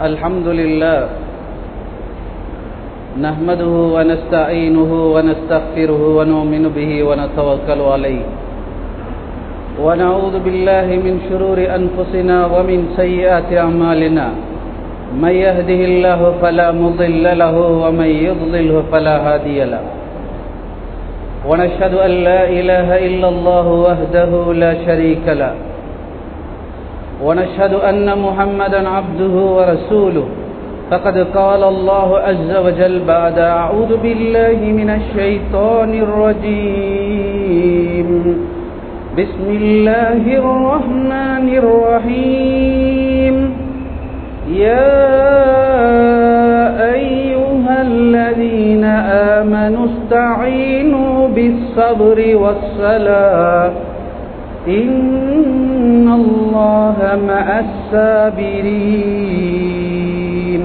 الحمد لله نحمده ونستعينه ونستغفره ونؤمن به ونتوكل عليه ونعوذ بالله من شرور أنفسنا ومن سيئات أعمالنا من يهده الله فلا مضل له ومن يضلله فلا هادي له ونشهد أن لا إله إلا الله وحده لا شريك له ونشهد أن محمدا عبده ورسوله فقد قال الله عز وجل بعد أعوذ بالله من الشيطان الرجيم بسم الله الرحمن الرحيم يا أيها الذين آمنوا استعينوا بالصبر والصلاة إن الله مع الصابرين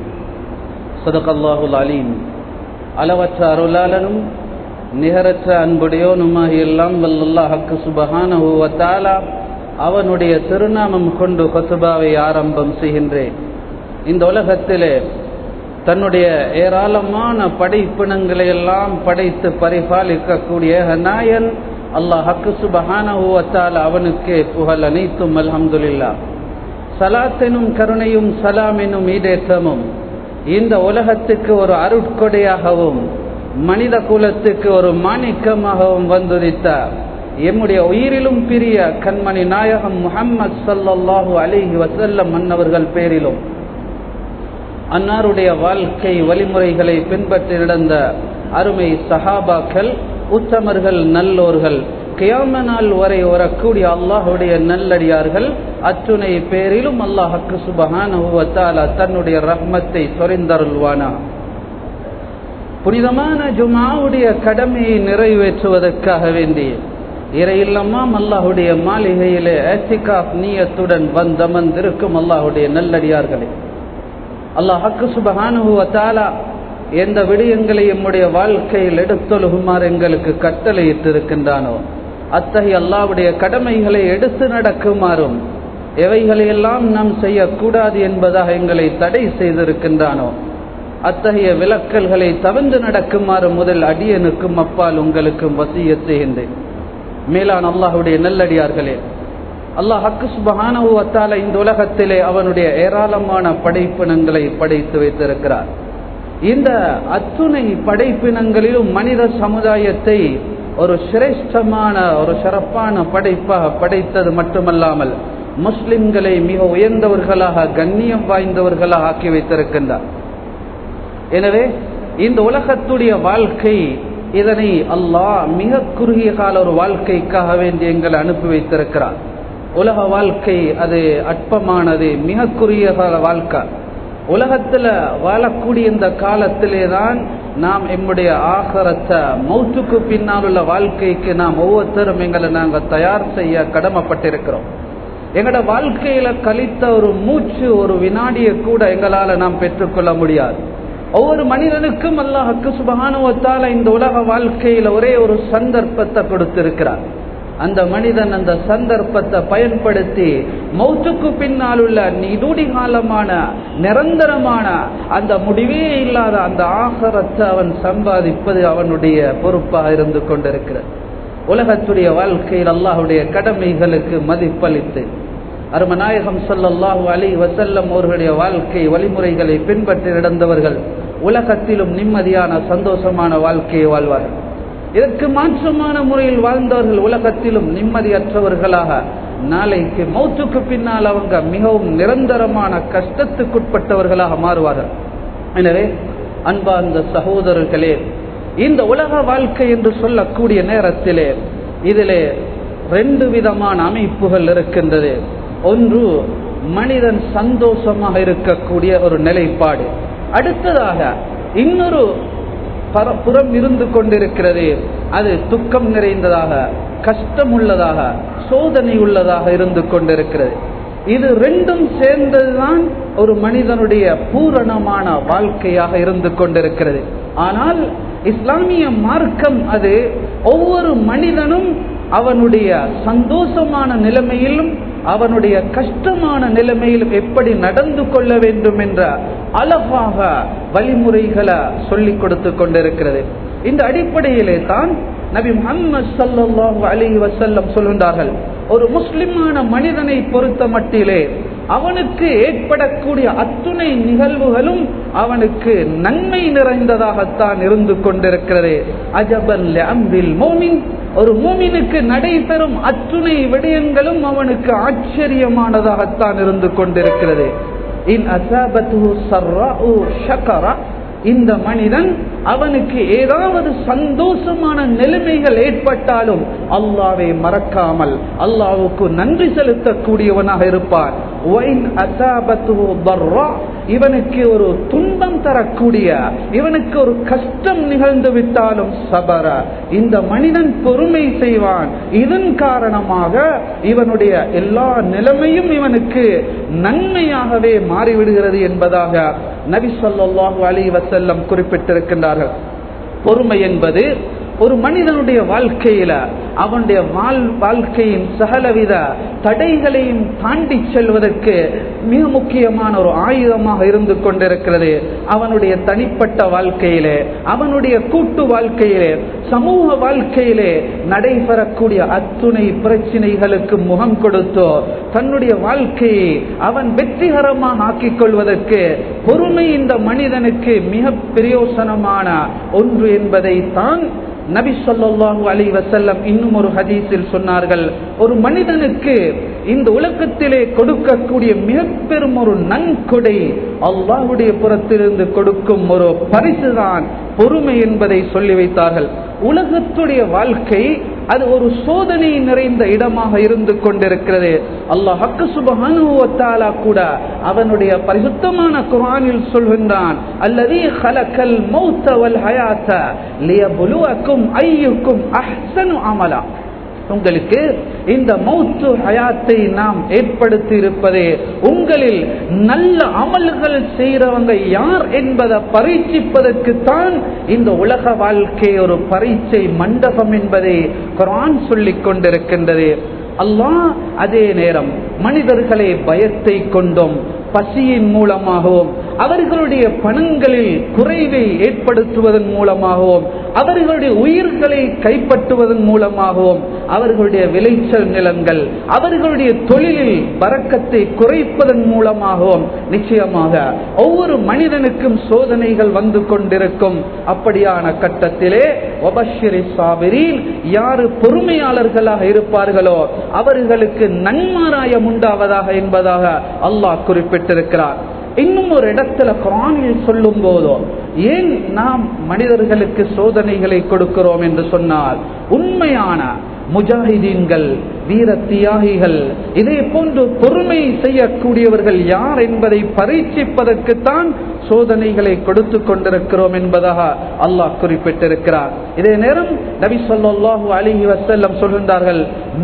صدق الله العليم அளவற்ற அருளாளனும் நிகரற்ற அன்புடையோனுமாக எல்லாம் வல்லல்லாஹக்கு சுபஹானஹு வத்தாலா அவனுடைய திருநாமம் கொண்டு கொத்துபாவை ஆரம்பம் செய்கின்றேன் இந்த உலகத்திலே தன்னுடைய ஏராளமான படைப்பினங்களை எல்லாம் படைத்து பரிபாலிக்கக்கூடிய நாயன் அல்லாஹ் ஹக்கு சுபஹானஹுவத்தால் அவனுக்கே புகழ் அனைத்தும் அல்ஹம்துலில்லா சலாத்தெனும் கருணையும் சலாம் எனும் ஈடேற்றமும் இந்த உலகத்துக்கு ஒரு அருட்கொடையாகவும் மனித குலத்துக்கு ஒரு மாணிக்கமாகவும் வந்துதித்தார் எம்முடைய உயிரிலும் பிரிய கண்மணி நாயகம் முகம்மது சல்லாஹூ அலிஹி வசல்லம் மன்னவர்கள் பேரிலும் அன்னாருடைய வாழ்க்கை வழிமுறைகளை பின்பற்றி நடந்த அருமை சஹாபாக்கள் உத்தமர்கள் நல்லோர்கள் கியாம நாள் வரை வரக்கூடிய அல்லாஹுடைய நல்லடியார்கள் அத்துணை பேரிலும் அல்லாஹக்கு சுபஹான தன்னுடைய ரஹ்மத்தை சொரிந்தருள்வானா புனிதமான ஜுமாவுடைய கடமையை நிறைவேற்றுவதற்காக வேண்டி இறையில்லமாம் அல்லாஹுடைய மாளிகையிலே ஏத்திகாப் நீயத்துடன் வந்தமர்ந்திருக்கும் அல்லாஹுடைய நல்லடியார்களே அல்லாஹக்கு சுபஹானுவத்தாலா எந்த விடயங்களை எம்முடைய வாழ்க்கையில் எடுத்தொழுகுமாறு எங்களுக்கு கட்டளையிட்டிருக்கின்றானோ அத்தகைய அல்லாவுடைய கடமைகளை எடுத்து நடக்குமாறும் எவைகளையெல்லாம் நாம் செய்யக்கூடாது என்பதாக எங்களை தடை செய்திருக்கின்றானோ அத்தகைய விலக்கல்களை தவிர்ந்து நடக்குமாறு முதல் அடியனுக்கும் அப்பால் உங்களுக்கும் வசிய செய்கின்றேன் மேலான அல்லாஹுடைய நல்லடியார்களே அல்லாஹ் ஹக்குஸ்பஹானத்தால இந்த உலகத்திலே அவனுடைய ஏராளமான படைப்பினங்களை படைத்து வைத்திருக்கிறார் இந்த அத்துணை படைப்பினங்களிலும் மனித சமுதாயத்தை ஒரு சிரேஷ்டமான ஒரு சிறப்பான படைப்பாக படைத்தது மட்டுமல்லாமல் முஸ்லிம்களை மிக உயர்ந்தவர்களாக கண்ணியம் வாய்ந்தவர்களாக ஆக்கி வைத்திருக்கின்றார் எனவே இந்த உலகத்துடைய வாழ்க்கை இதனை அல்லாஹ் மிக குறுகிய கால ஒரு வாழ்க்கைக்காக வேண்டி எங்களை அனுப்பி வைத்திருக்கிறார் உலக வாழ்க்கை அது அற்பமானது மிக குறுகிய கால வாழ்க்கை உலகத்தில் வாழக்கூடிய இந்த காலத்திலே தான் நாம் எம்முடைய ஆகரத்தை மௌத்துக்கு பின்னால் உள்ள வாழ்க்கைக்கு நாம் ஒவ்வொருத்தரும் எங்களை நாங்கள் தயார் செய்ய கடமைப்பட்டிருக்கிறோம் எங்களோட வாழ்க்கையில கழித்த ஒரு மூச்சு ஒரு வினாடியை கூட எங்களால் நாம் பெற்றுக்கொள்ள முடியாது ஒவ்வொரு மனிதனுக்கும் அல்லாஹுக்கு சுபகானுவத்தால இந்த உலக வாழ்க்கையில ஒரே ஒரு சந்தர்ப்பத்தை கொடுத்திருக்கிறார் அந்த மனிதன் அந்த சந்தர்ப்பத்தை பயன்படுத்தி மௌத்துக்கு பின்னால் உள்ள நீடுடி காலமான நிரந்தரமான அந்த முடிவே இல்லாத அந்த ஆகரத்தை அவன் சம்பாதிப்பது அவனுடைய பொறுப்பாக இருந்து கொண்டிருக்கிறது உலகத்துடைய வாழ்க்கையில் அல்லாஹுடைய கடமைகளுக்கு மதிப்பளித்து அருமநாயகம் சொல்லல்லாஹு அலி வசல்லம் அவர்களுடைய வாழ்க்கை வழிமுறைகளை பின்பற்றி நடந்தவர்கள் உலகத்திலும் நிம்மதியான சந்தோஷமான வாழ்க்கையை வாழ்வார்கள் இதற்கு மாற்றமான முறையில் வாழ்ந்தவர்கள் உலகத்திலும் நிம்மதியற்றவர்களாக நாளைக்கு மௌத்துக்கு பின்னால் அவங்க மிகவும் நிரந்தரமான கஷ்டத்துக்குட்பட்டவர்களாக மாறுவார்கள் எனவே அன்பார்ந்த சகோதரர்களே இந்த உலக வாழ்க்கை என்று சொல்லக்கூடிய நேரத்திலே இதிலே ரெண்டு விதமான அமைப்புகள் இருக்கின்றது ஒன்று மனிதன் சந்தோஷமாக இருக்கக்கூடிய ஒரு நிலைப்பாடு அடுத்ததாக இன்னொரு புறம் இருந்து கொண்டிருக்கிறது அது துக்கம் நிறைந்ததாக கஷ்டம் உள்ளதாக சோதனை உள்ளதாக இருந்து கொண்டிருக்கிறது இது ரெண்டும் சேர்ந்ததுதான் ஒரு மனிதனுடைய பூரணமான வாழ்க்கையாக இருந்து கொண்டிருக்கிறது ஆனால் இஸ்லாமிய மார்க்கம் அது ஒவ்வொரு மனிதனும் அவனுடைய சந்தோஷமான நிலைமையிலும் அவனுடைய கஷ்டமான நிலைமையில் எப்படி நடந்து கொள்ள வேண்டும் என்ற அழகாக வழிமுறைகளை சொல்லிக் கொடுத்து கொண்டிருக்கிறது இந்த அடிப்படையிலே தான் நபி முகமது சல்லாஹூ அலி வசல்லம் சொல்கின்றார்கள் ஒரு முஸ்லிமான மனிதனை பொறுத்த மட்டிலே அவனுக்கு ஏற்படக்கூடிய அத்துணை நிகழ்வுகளும் அவனுக்கு நன்மை நிறைந்ததாகத்தான் இருந்து கொண்டிருக்கிறது அஜபல் அம்பில் மோமின் ஒரு மூமினுக்கு நடைபெறும் அத்துணை விடயங்களும் அவனுக்கு ஆச்சரியமானதாகத்தான் இருந்து கொண்டிருக்கிறது இன் அசாபத்து சர்ரா ஷக்கரா இந்த மனிதன் அவனுக்கு ஏதாவது சந்தோஷமான நிலைமைகள் ஏற்பட்டாலும் அல்லாவை மறக்காமல் அல்லாவுக்கு நன்றி செலுத்தக்கூடியவனாக இருப்பான் இவனுக்கு ஒரு துன்பம் தரக்கூடிய இவனுக்கு ஒரு கஷ்டம் நிகழ்ந்து விட்டாலும் சபர இந்த மனிதன் பொறுமை செய்வான் இதன் காரணமாக இவனுடைய எல்லா நிலைமையும் இவனுக்கு நன்மையாகவே மாறிவிடுகிறது என்பதாக நபி சொல்லாஹு அலி வசல்லம் குறிப்பிட்டிருக்கின்றார்கள் பொறுமை என்பது ஒரு மனிதனுடைய வாழ்க்கையில அவனுடைய வாழ் வாழ்க்கையின் சகலவித தடைகளையும் தாண்டி செல்வதற்கு மிக முக்கியமான ஒரு ஆயுதமாக இருந்து கொண்டிருக்கிறது அவனுடைய தனிப்பட்ட வாழ்க்கையிலே அவனுடைய கூட்டு வாழ்க்கையிலே சமூக வாழ்க்கையிலே நடைபெறக்கூடிய அத்துணை பிரச்சனைகளுக்கு முகம் கொடுத்தோ தன்னுடைய வாழ்க்கையை அவன் வெற்றிகரமாக ஆக்கிக் கொள்வதற்கு பொறுமை இந்த மனிதனுக்கு மிக பிரயோசனமான ஒன்று என்பதை தான் நபி சொல்லாஹு அலி வசல்லம் இன்னும் ஒரு ஹதீஸில் சொன்னார்கள் ஒரு மனிதனுக்கு இந்த உலகத்திலே கொடுக்கக்கூடிய மிக பெரும் ஒரு நன்கொடை அல்லாஹுடைய புறத்திலிருந்து கொடுக்கும் ஒரு பரிசுதான் பொறுமை என்பதை சொல்லி வைத்தார்கள் உலகத்துடைய வாழ்க்கை அது ஒரு சோதனை நிறைந்த இடமாக இருந்து கொண்டிருக்கிறது அல்லாஹ் ஹக்கு சுபஹானுவத்தாலா கூட அவனுடைய பரிசுத்தமான குரானில் சொல்கின்றான் அல்லது ஹலக்கல் மௌத்த வல் ஹயாத்த லியபுலுவக்கும் ஐயுக்கும் அஹ்சனு அமலா உங்களுக்கு இந்த மௌத்து ஹயாத்தை நாம் ஏற்படுத்தி இருப்பதே உங்களில் நல்ல அமல்கள் செய்கிறவங்க யார் என்பதை பரீட்சிப்பதற்கு தான் இந்த உலக வாழ்க்கை ஒரு பரீட்சை மண்டபம் என்பதை குரான் சொல்லிக் கொண்டிருக்கின்றது அல்லாஹ் அதே நேரம் மனிதர்களை பயத்தை கொண்டும் பசியின் மூலமாகவும் அவர்களுடைய பணங்களில் குறைவை ஏற்படுத்துவதன் மூலமாகவும் அவர்களுடைய உயிர்களை கைப்பற்றுவதன் மூலமாகவும் அவர்களுடைய விளைச்சல் நிலங்கள் அவர்களுடைய தொழிலில் பறக்கத்தை குறைப்பதன் மூலமாகவும் நிச்சயமாக ஒவ்வொரு மனிதனுக்கும் சோதனைகள் வந்து கொண்டிருக்கும் அப்படியான கட்டத்திலே ஒபஷிரி சாபிரில் யாரு பொறுமையாளர்களாக இருப்பார்களோ அவர்களுக்கு நன்மாராயம் உண்டாவதாக என்பதாக அல்லாஹ் குறிப்பிட்டிருக்கிறார் இன்னும் ஒரு இடத்துல குரானில் சொல்லும் போதோ ஏன் நாம் மனிதர்களுக்கு சோதனைகளை கொடுக்கிறோம் என்று சொன்னால் உண்மையான முஜாஹிதீன்கள் வீர தியாகிகள் இதே போன்று பொறுமை செய்யக்கூடியவர்கள் யார் என்பதை பரீட்சிப்பதற்குத்தான் சோதனைகளை கொடுத்து கொண்டிருக்கிறோம் என்பதாக அல்லாஹ் குறிப்பிட்டிருக்கிறார் இதே நேரம் நபி சொல்லாஹு அலிஹி வசல்லம் சொல்கின்றார்கள்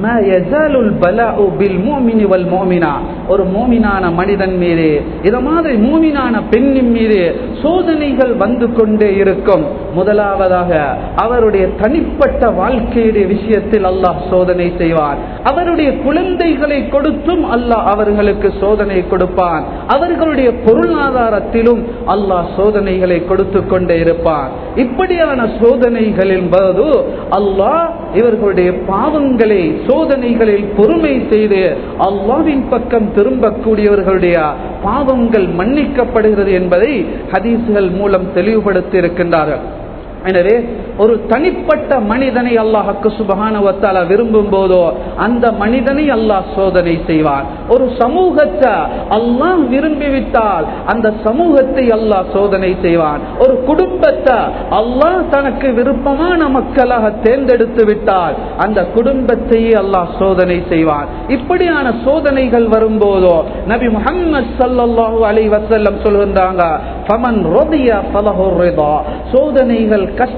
ஒரு மோமினான மனிதன் மீது இத மாதிரி மூமினான பெண்ணின் மீது சோதனைகள் வந்து கொண்டே இருக்கும் முதலாவதாக அவருடைய தனிப்பட்ட வாழ்க்கையுடைய விஷயத்தில் அல்லாஹ் சோதனை செய்வார் அவருடைய குழந்தைகளை கொடுத்தும் அல்லாஹ் அவர்களுக்கு சோதனை கொடுப்பான் அவர்களுடைய பொருளாதாரத்திலும் அல்லாஹ் சோதனைகளை கொடுத்து கொண்டே இருப்பான் இப்படியான சோதனைகளின் போது அல்லாஹ் இவர்களுடைய பாவங்களை சோதனைகளில் பொறுமை செய்து அல்லாவின் பக்கம் திரும்பக்கூடியவர்களுடைய பாவங்கள் மன்னிக்கப்படுகிறது என்பதை ஹதீசுகள் மூலம் தெளிவுபடுத்தி இருக்கின்றார்கள் எனவே ஒரு தனிப்பட்ட மனிதனை அல்லாஹுக்கு சுபகானவத்தால விரும்பும் போதோ அந்த மனிதனை அல்லாஹ் சோதனை செய்வான் ஒரு சமூகத்தை அல்லாஹ் விரும்பிவிட்டால் அந்த சமூகத்தை அல்லாஹ் சோதனை செய்வான் ஒரு குடும்பத்தை அல்லாஹ் தனக்கு விருப்பமான மக்களாக தேர்ந்தெடுத்து விட்டால் அந்த குடும்பத்தையே அல்லாஹ் சோதனை செய்வான் இப்படியான சோதனைகள் வரும்போதோ நபி முகமது சல்லாஹூ அலி வசல்லம் சொல்கின்றாங்க சோதனைகள் கஷ்டங்கள்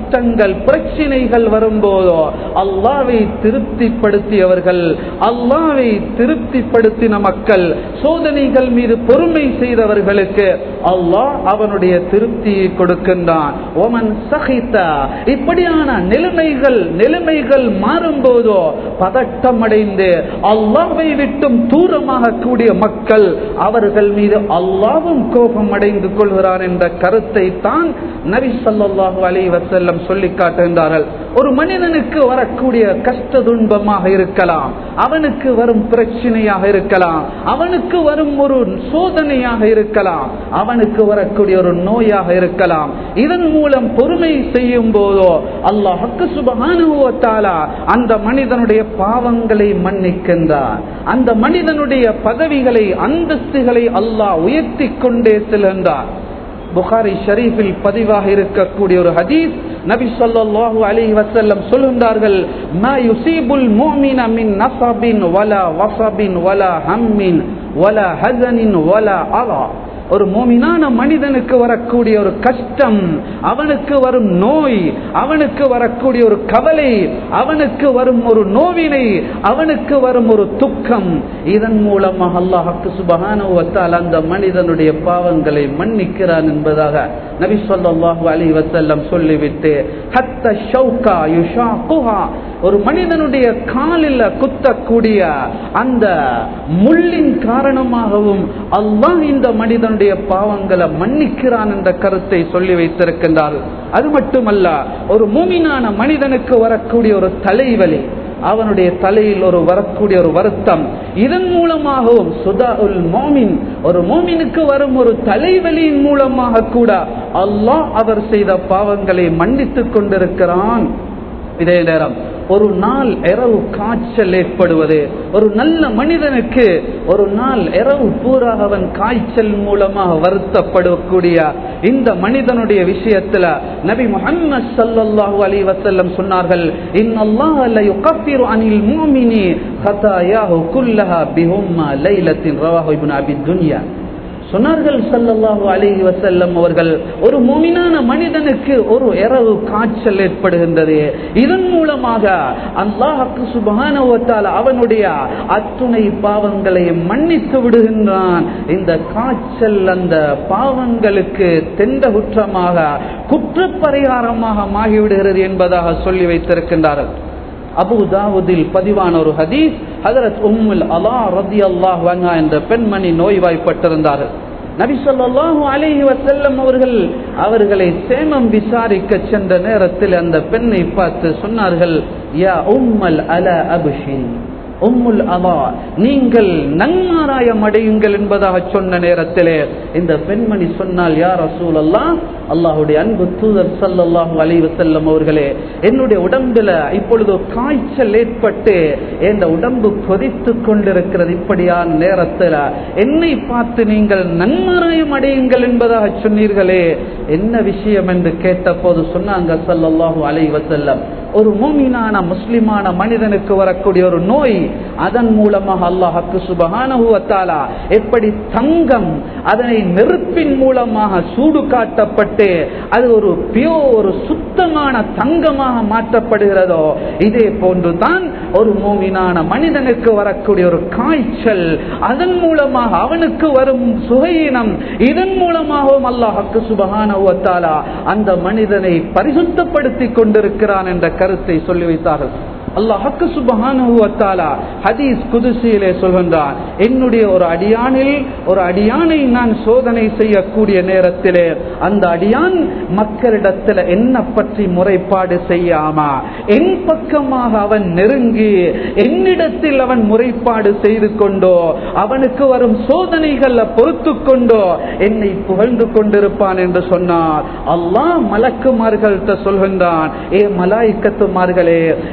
சோதனைகள் பிரச்சனைகள் வரும்போதோ அல்லாவை திருப்திப்படுத்தியவர்கள் அல்லாவை திருப்திப்படுத்தின மக்கள் சோதனைகள் மீது பொறுமை செய்தவர்களுக்கு அல்லாஹ் அவனுடைய திருப்தியை கொடுக்கின்றான் ஓமன் சகித்தா இப்படியான நிலைமைகள் நிலைமைகள் மாறும்போதோ பதட்டம் அடைந்து அல்லாவை விட்டும் தூரமாக கூடிய மக்கள் அவர்கள் மீது அல்லாவும் கோபம் அடைந்து கொள்கிறான் என்ற கருத்தை தான் நபி ஸல்லல்லாஹு அலைஹி வஸல்லம் சொல்லி காட்டுகின்றார்கள் ஒரு மனிதனுக்கு வரக்கூடிய கஷ்ட துன்பமாக இருக்கலாம் அவனுக்கு வரும் பிரச்சனையாக இருக்கலாம் அவனுக்கு வரும் ஒரு சோதனையாக இருக்கலாம் அவனுக்கு வரக்கூடிய ஒரு நோயாக இருக்கலாம் இதன் மூலம் பொறுமை செய்யும் போதோ அல்லாஹுக்கு சுபகானுவத்தாலா அந்த மனிதனுடைய பாவங்களை மன்னிக்கின்றார் அந்த மனிதனுடைய பதவிகளை அந்தஸ்துகளை அல்லாஹ் உயர்த்தி கொண்டே செல்கின்றார் புகாரி ஷரீஃபில் பதிவாக இருக்கக்கூடிய ஒரு ஹதீஸ் நபி ஸல்லல்லாஹு அலைஹி வஸல்லம் சொல்கின்றார்கள் மா யுஸீபுல் முஃமின மின் நஸபின் வலா வஸபின் வலா ஹம்மின் வலா ஹஸனின் வலா அலா ஒரு மோமினான மனிதனுக்கு வரக்கூடிய ஒரு கஷ்டம் அவனுக்கு வரும் நோய் அவனுக்கு வரக்கூடிய ஒரு கவலை அவனுக்கு வரும் ஒரு நோவினை அவனுக்கு வரும் ஒரு துக்கம் இதன் மூலமாக அல்லாஹுக்கு சுபகானுவத்தால் அந்த மனிதனுடைய பாவங்களை மன்னிக்கிறான் என்பதாக நபி சொல்லாஹு அலி வசல்லம் சொல்லிவிட்டு ஹத்த ஷவுகா யுஷாகுஹா ஒரு மனிதனுடைய காலில் குத்தக்கூடிய அந்த முள்ளின் காரணமாகவும் அல்லாஹ் இந்த மனிதனுடைய பாவங்களை மன்னிக்கிறான் என்ற கருத்தை சொல்லி வைத்திருக்கின்றார் அது மட்டுமல்ல ஒரு மூமினான மனிதனுக்கு வரக்கூடிய ஒரு தலைவலி அவனுடைய தலையில் ஒரு வரக்கூடிய ஒரு வருத்தம் இதன் மூலமாகவும் சுதா உல் மோமின் ஒரு மோமினுக்கு வரும் ஒரு தலைவலியின் மூலமாக கூட அல்லாஹ் அவர் செய்த பாவங்களை மன்னித்துக் கொண்டிருக்கிறான் இதே நேரம் ஒரு நாள் இரவு காய்ச்சல் ஏற்படுவது ஒரு நல்ல மனிதனுக்கு ஒரு நாள் இரவு பூரா அவன் காய்ச்சல் மூலமாக வருத்தப்படக்கூடிய இந்த மனிதனுடைய விஷயத்துல நபி முஹம்மது ஸல்லல்லாஹு அலைஹி வஸல்லம் சொன்னார்கள் இன்னல்லாஹ ல யுகஃபிரு அனில் முஃமினி ஹதாயாஹு குல்லஹா பிஹும்மா லைலத்தின் ரவாஹு இப்னு அபி துன்யா சொன்னார்கள் சல்லல்லாஹு அலைஹி வசல்லம் அவர்கள் ஒரு முமினான மனிதனுக்கு ஒரு இரவு காய்ச்சல் ஏற்படுகின்றது இதன் மூலமாக அல்லாஹுக்கு சுபானுவத்தால் அவனுடைய அத்துணை பாவங்களை மன்னித்து விடுகின்றான் இந்த காய்ச்சல் அந்த பாவங்களுக்கு தெந்த குற்றமாக குற்றப்பரிகாரமாக மாகிவிடுகிறது என்பதாக சொல்லி வைத்திருக்கின்றார்கள் அபு தாவூதில் பதிவான ஒரு ஹதீஸ் ஹதரத் உம்முல் அலா ரதி அல்லாஹ் வங்கா என்ற பெண்மணி நோய்வாய்ப்பட்டிருந்தார்கள் நபி சொல்லாஹு அலிஹி வசல்லம் அவர்கள் அவர்களை சேமம் விசாரிக்க சென்ற நேரத்தில் அந்த பெண்ணை பார்த்து சொன்னார்கள் யா உம்மல் அல அபிஷின் உம்முல் அலா நீங்கள் நன்மாராயம் அடையுங்கள் என்பதாக சொன்ன நேரத்திலே இந்த பெண்மணி சொன்னால் யார் ரசூல் அல்லா அல்லாஹுடைய அன்பு தூதர் சல்லாஹூ அலைவு செல்லம் அவர்களே என்னுடைய உடம்புல இப்பொழுது காய்ச்சல் ஏற்பட்டு என் உடம்பு கொதித்து கொண்டிருக்கிறது இப்படியான நேரத்தில் என்னை பார்த்து நீங்கள் நன்மாராயம் அடையுங்கள் என்பதாக சொன்னீர்களே என்ன விஷயம் என்று கேட்ட போது சொன்னாங்க சல்லாஹூ அலைவ செல்லம் ஒரு மூமினான முஸ்லிமான மனிதனுக்கு வரக்கூடிய ஒரு நோய் அதன் மூலமாக அல்லாஹுக்கு சுபகானுவத்தாலா எப்படி தங்கம் அதனை நெருப்பின் மூலமாக சூடு காட்டப்பட்டு அது ஒரு பியோ ஒரு சுத்தமான தங்கமாக மாற்றப்படுகிறதோ இதே போன்றுதான் ஒரு மூமினான மனிதனுக்கு வரக்கூடிய ஒரு காய்ச்சல் அதன் மூலமாக அவனுக்கு வரும் சுகையினம் இதன் மூலமாகவும் அல்லாஹுக்கு சுபகானுவத்தாலா அந்த மனிதனை பரிசுத்தப்படுத்தி கொண்டிருக்கிறான் என்ற கருத்தை சொல்லி வைத்தார்கள் அல்லாஹக்கு சுபஹானுவத்தாலா ஹதீஸ் குதிசியிலே சொல்கின்றான் என்னுடைய ஒரு அடியானில் ஒரு அடியானை நான் சோதனை செய்யக்கூடிய நேரத்திலே அந்த அடியான் மக்களிடத்தில் என்ன பற்றி முறைப்பாடு செய்யாமா என் பக்கமாக அவன் நெருங்கி என்னிடத்தில் அவன் முறைப்பாடு செய்து கொண்டோ அவனுக்கு வரும் சோதனைகள்ல பொறுத்து கொண்டோ என்னை புகழ்ந்து கொண்டிருப்பான் என்று சொன்னார் அல்லாஹ் மலக்குமார்கள்ட்ட சொல்கின்றான் ஏ மலாய்க்கத்துமார்களே இந்த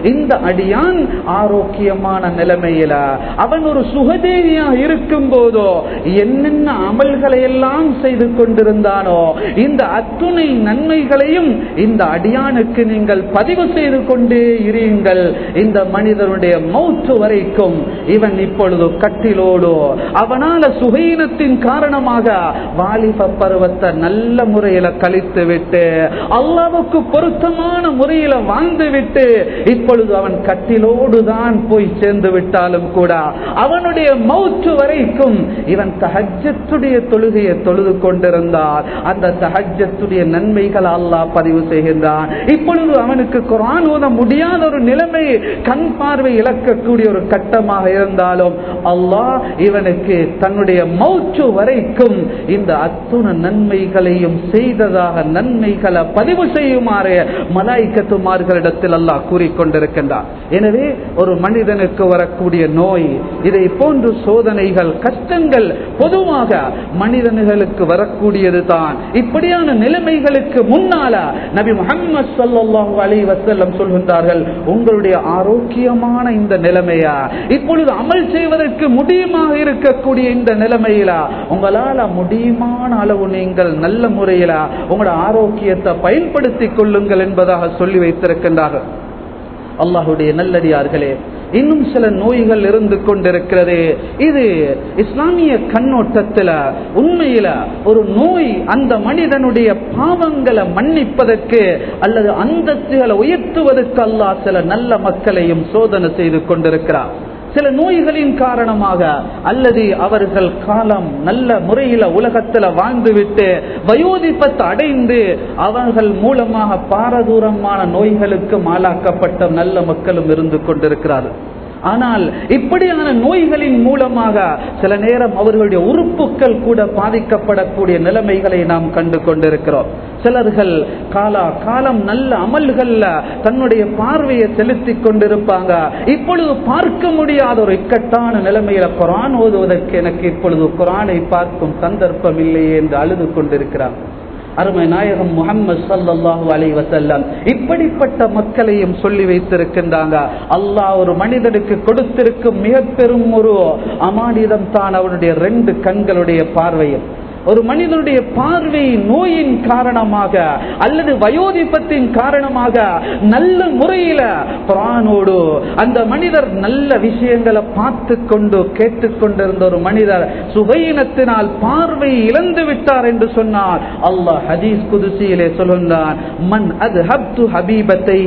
அடியான் ஆரோக்கியமான நிலைமையில அவன் ஒரு சுகதேவியா இருக்கும் போதோ என்னென்ன அமல்களை எல்லாம் செய்து கொண்டிருந்தானோ இந்த அத்துணை நன்மைகளையும் இந்த அடியானுக்கு நீங்கள் பதிவு செய்து கொண்டே இருங்கள் இந்த மனிதனுடைய மௌத்து வரைக்கும் இவன் இப்பொழுது கட்டிலோடு அவனால சுகீனத்தின் காரணமாக வாலிப பருவத்தை நல்ல முறையில கழித்து விட்டு அல்லாவுக்கு பொருத்தமான முறையில வாழ்ந்து விட்டு இப்பொழுது அவன் கட்டிலோடு தான் போய் சேர்ந்து விட்டாலும் கூட அவனுடைய மௌத்து வரைக்கும் இவன் தஹஜத்துடைய தொழுகையை தொழுது கொண்டிருந்தார் அந்த தஹஜத்துடைய நன்மைகள் அல்லாஹ் பதிவு செய்கின்றான் இப்பொழுது அவனுக்கு குரான் ஓத முடியாத ஒரு நிலைமை கண் பார்வை இழக்கக்கூடிய ஒரு கட்டமாக இருந்தாலும் அல்லாஹ் இவனுக்கு தன்னுடைய மௌச்சு வரைக்கும் இந்த அத்துண நன்மைகளையும் செய்ததாக நன்மைகளை பதிவு செய்யுமாறு மலாய்க்கத்துமார்களிடத்தில் அல்லாஹ் கூறிக்கொண்டிருக்கின்றார் எனவே ஒரு மனிதனுக்கு வரக்கூடிய நோய் இதை போன்று சோதனைகள் கஷ்டங்கள் பொதுவாக மனிதர்களுக்கு வரக்கூடியது தான் இப்படியான நிலைமைகளுக்கு முன்னால நபி முகமது சல்லாஹூ அலி வசல்லம் சொல்கின்றார்கள் உங்களுடைய ஆரோக்கியமான இந்த நிலைமையா இப்பொழுது அமல் செய்வதற்கு முடியுமாக இருக்கக்கூடிய இந்த நிலைமையில உங்களால முடியுமான அளவு நீங்கள் நல்ல முறையில உங்களோட ஆரோக்கியத்தை பயன்படுத்திக் கொள்ளுங்கள் என்பதாக சொல்லி வைத்திருக்கின்றார்கள் அல்லாஹுடைய நல்லடியார்களே இன்னும் சில நோய்கள் இருந்து கொண்டிருக்கிறது இது இஸ்லாமிய கண்ணோட்டத்தில் உண்மையில ஒரு நோய் அந்த மனிதனுடைய பாவங்களை மன்னிப்பதற்கு அல்லது அந்தஸ்துகளை உயர்த்துவதற்கு அல்லாஹ் சில நல்ல மக்களையும் சோதனை செய்து கொண்டிருக்கிறார் சில நோய்களின் காரணமாக அல்லது அவர்கள் காலம் நல்ல முறையில உலகத்துல வாழ்ந்துவிட்டு வயோதிபத்தை அடைந்து அவர்கள் மூலமாக பாரதூரமான நோய்களுக்கு ஆளாக்கப்பட்ட நல்ல மக்களும் இருந்து கொண்டிருக்கிறார்கள் ஆனால் இப்படியான நோய்களின் மூலமாக சில நேரம் அவர்களுடைய உறுப்புகள் கூட பாதிக்கப்படக்கூடிய நிலைமைகளை நாம் கண்டு கொண்டிருக்கிறோம் சிலர்கள் காலா காலம் நல்ல அமல்கள்ல தன்னுடைய பார்வையை செலுத்தி கொண்டிருப்பாங்க இப்பொழுது பார்க்க முடியாத ஒரு இக்கட்டான நிலைமையில குரான் ஓதுவதற்கு எனக்கு இப்பொழுது குரானை பார்க்கும் சந்தர்ப்பம் இல்லையே என்று அழுது கொண்டிருக்கிறார் அருமை நாயகம் முகமது சல்லாஹூ அலை வசல்லம் இப்படிப்பட்ட மக்களையும் சொல்லி வைத்திருக்கின்றாங்க அல்லாஹ் ஒரு மனிதனுக்கு கொடுத்திருக்கும் மிக பெரும் ஒரு அமானிதம் தான் அவனுடைய ரெண்டு கண்களுடைய பார்வையும் ஒரு மனிதனுடைய பார்வை நோயின் காரணமாக அல்லது வயோதிபத்தின் காரணமாக நல்ல முறையில பிரானோடு அந்த மனிதர் நல்ல விஷயங்களை பார்த்து கொண்டு கேட்டுக்கொண்டிருந்த ஒரு மனிதர் சுகையினத்தினால் பார்வை இழந்து விட்டார் என்று சொன்னார் அல்லாஹ் ஹதீஸ் குதிசியிலே சொல்கின்றான் மன் அது ஹப்து ஹபீபத்தை